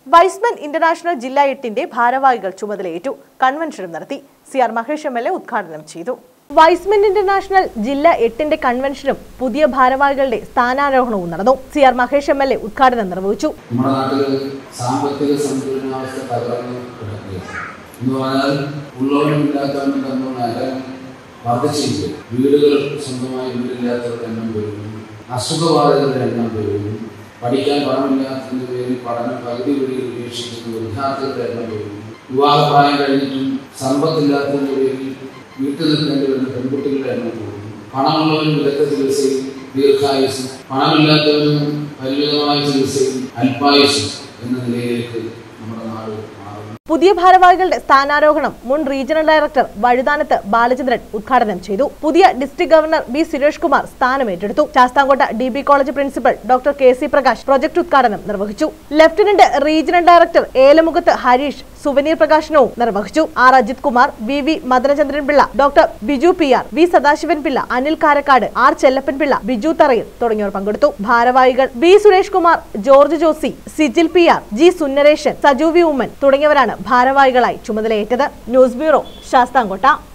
Y's Men international ജില്ലാ എട്ടിന്റെ ഭാരവാഹികൾ ചുമതലയേറ്റു കൺവെൻഷനും നടത്തി C R Mahesh M L A ഉദ്ഘാടനം ചെയ്തു വൈസ്മൻ ഇന്റർനാഷണൽ ജില്ല എട്ടിന്റെ കൺവെൻഷനും പുതിയ ഭാരവാഹികളുടെ സ്ഥാനാരോഹണവും നടന്നു C R Mahesh M L A ഉദ്ഘാടനം നിർവഹിച്ചു നമ്മുടെ നാട്ടിൽ സാമ്പത്തിക സന്തുലനാവസ്ഥ തകർന്ന് കിടക്കുകയാണ് എന്ന് പറഞ്ഞാൽ ഉള്ളവനും ഇല്ലാത്തവനും തമ്മിലുള്ള അകലം വർദ്ധിച്ചിരിക്കും വീടുകൾ സ്വന്തമായി വീടില്ലാത്തവരുടെ എണ്ണം പെരുകുന്നു അസുഖബാധിതരുടെ എണ്ണം പെരുകുന്നു പഠിക്കാൻ പണമില്ലാത്തതിന്റെ പേരിൽ പഠനം പകുതി വഴിയിൽ ഉപേക്ഷിക്കുന്ന വിദ്യാർത്ഥികളുടെ എണ്ണം പെരുകുന്നു വിവാഹപ്രായം കഴിഞ്ഞിട്ടും സമ്പത്തില്ലാത്തതിന്റെ പേരിൽ വീട്ടിൽ നിൽക്കേണ്ടി വരുന്ന പെൺകുട്ടികളുടെ എണ്ണം കൂടുന്നു പണമുള്ളവരും വിദഗ്ധ ചികിത്സയിൽ ദീർഘായുസ് പണമില്ലാത്തവരും പരിമിതമായ ചികിത്സയിൽ അല്പായുസ് എന്ന നിലയിലേക്ക് നമ്മുടെ നാട് മാറുന്നു പുതിയ ഭാരവാഹികളുടെ സ്ഥാനാരോഹണം മുൻ റീജിയണൽ ഡയറക്ടർ വഴുതാനത്ത് ബാലചന്ദ്രൻ ഉദ്ഘാടനം ചെയ്തു പുതിയ district governor B Suresh Kumar സ്ഥാനം ഏറ്റെടുത്തു Sasthamkotta D B college principal doctor K C Prakash project ഉദ്ഘാടനം നിർവഹിച്ചു ലഫ്റ്റനന്റ് റീജിയണൽ ഡയറക്ടർ ഏലമുഖത്ത് ഹരീഷ് സുവനീർ പ്രകാശനവും നിർവഹിച്ചു R Ajith Kumar V V Madanachandran Pillai doctor Biju P R V Sadasivan Pillai Anil Karakkad R Chellappan Pillai Biju Tharayil തുടങ്ങിയവർ പങ്കെടുത്തു ഭാരവാഹികൾ B Suresh Kumar George Josy Sijil P R G Sunnareshan Saju V Oommen തുടങ്ങിയവരാണ് ഭാരവാഹികളായി ചുമതലയേറ്റത് ന്യൂസ് ബ്യൂറോ ശാസ്താംകോട്ട